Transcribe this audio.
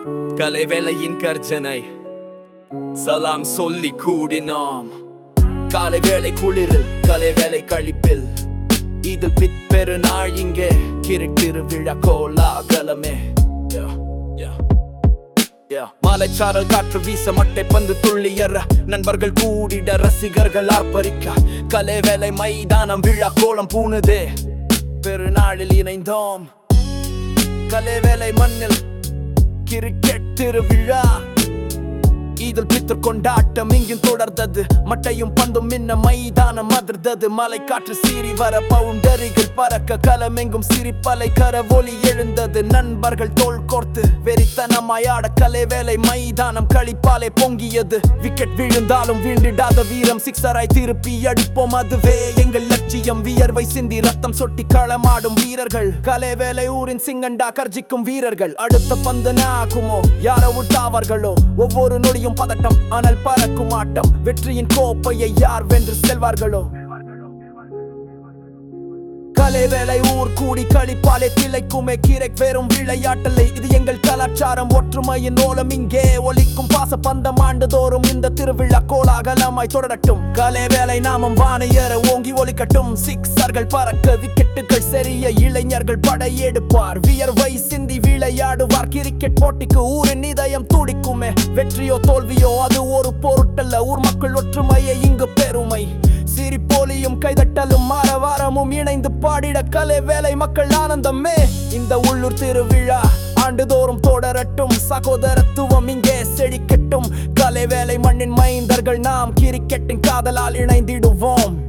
கலை வேலையின் கர்ஜனை சலாம் சொல்லி கூடினோம் காலை வேலை குளிரில் கலை வேலை கழிப்பில் இது பிற்பெரு நாள் இங்கே கிருட்டிரு விழா கோலாகலமே Yeah, yeah. Yeah. மலைச்சாரல் காற்று வீச மட்டை பந்து துள்ளியற நண்பர்கள் கூடிட ரசிகர்கள் ஆர்ப்பரிக்க கலை வேலை மைதானம் விழா கோலம் பூணுதே பெருநாளில் இணைந்தோம் கலை வேலை மண்ணில் கிரிக்கெட் திருவிழா இதில் பித்து கொண்டாட்டம் இங்கும் தொடர்ந்தது மட்டையும் பந்தும் மின்ன மைதானம் அதிர்ந்தது மலை காற்று சீறி வர பவுண்டரிகள் பறக்க களமெங்கும் சிரிப்பலை கரவொலி எழுந்தது நண்பர்கள் தோள் கோர்த்து வெறித்தனமாய் ஆட கலை வேலை மைதானம் களிப்பாலே பொங்கியது விக்கெட் விழுந்தாலும் வீண்டிடாத வீரம் சிக்ஸராய் திருப்பி அடிப்போம் அதுவே எங்கள் லட்சியம் வியர்வை சிந்தி ரத்தம் சொட்டி களமாடும் வீரர்கள் கலை வேலை ஊரின் சிங்கண்டா கர்ஜிக்கும் வீரர்கள் அடுத்த பந்து நாகுமோ யாரோ விட்டாவார்களோ ஒவ்வொரு நொடியும் பதட்டம் ஆனால் பறக்கும் ஆட்டம் வெற்றியின் கோப்பையை யார் வென்று செல்வார்களோ கலை வேலை ஊர் கூடி களிப்பாலே திளைக்குமே கீரை வெறும் விளையாட்டலை இது எங்கள் கலாச்சாரம் ஒற்றுமையின் ஓலம் இங்கே ஒலிக்கும் பாச பந்தம் ஆண்டுதோறும் இந்த திருவிழா கோலாகலமாய் தொடரட்டும் கலை வேலை நாமம் வானையற ஓங்கி ஒலிக்கட்டும் சிக்ஸர்கள் பறக்க விக்கெட்டுகள் சரிய இளைஞர்கள் படையெடுப்பார் வியர்வை சிந்தி விளையாடுவார் கிரிக்கெட் போட்டிக்கு ஊரின் இதயம் துடிக்குமே வெற்றியோ தோல்வியோ அது ஒரு பொருட்டல்ல ஊர் மக்கள் ஒற்றுமையை இங்கு பெருமை சிரிப்போலியும் கைதட்டலும் மாரவாரமும் இணைந்து பாடிட கலை வேலை மக்கள் ஆனந்தமே இந்த உள்ளூர் திருவிழா ஆண்டுதோறும் தொடரட்டும் சகோதரத்துவம் இங்கே செழிக்கட்டும் கலை வேலை மண்ணின் மைந்தர்கள் நாம் கிரிக்கெட்டின் காதலால் இணைந்திடுவோம்